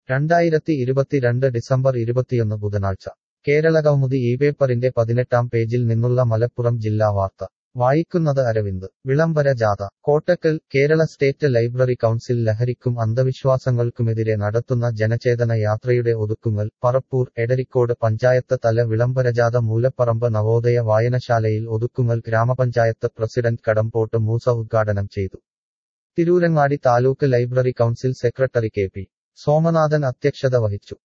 രണ്ടായിരത്തി ഇരുപത്തിരണ്ട് ഡിസംബർ ഇരുപത്തിയൊന്ന് ബുധനാഴ്ച കേരളകൗമുദി ഈ പേപ്പറിന്റെ പതിനെട്ടാം പേജിൽ നിന്നുള്ള മലപ്പുറം ജില്ലാ വാർത്ത വായിക്കുന്നത് അരവിന്ദ് വിളംബര ജാഥ Kottakkal Kerala State Library Council ലഹരിക്കും അന്ധവിശ്വാസങ്ങൾക്കുമെതിരെ നടത്തുന്ന ജനചേതന യാത്രയുടെ ഒതുക്കുങ്ങൽ പറപ്പൂർ എടരിക്കോട് പഞ്ചായത്ത് തല വിളംബരജാഥ മൂലപ്പറമ്പ് നവോദയ വായനശാലയിൽ ഒതുക്കുങ്ങൽ ഗ്രാമപഞ്ചായത്ത് പ്രസിഡന്റ് കടമ്പോട്ട് മൂസ ഉദ്ഘാടനം ചെയ്തു Tirurangadi taluk library council secretary K P Somanathan അധ്യക്ഷത വഹിച്ചു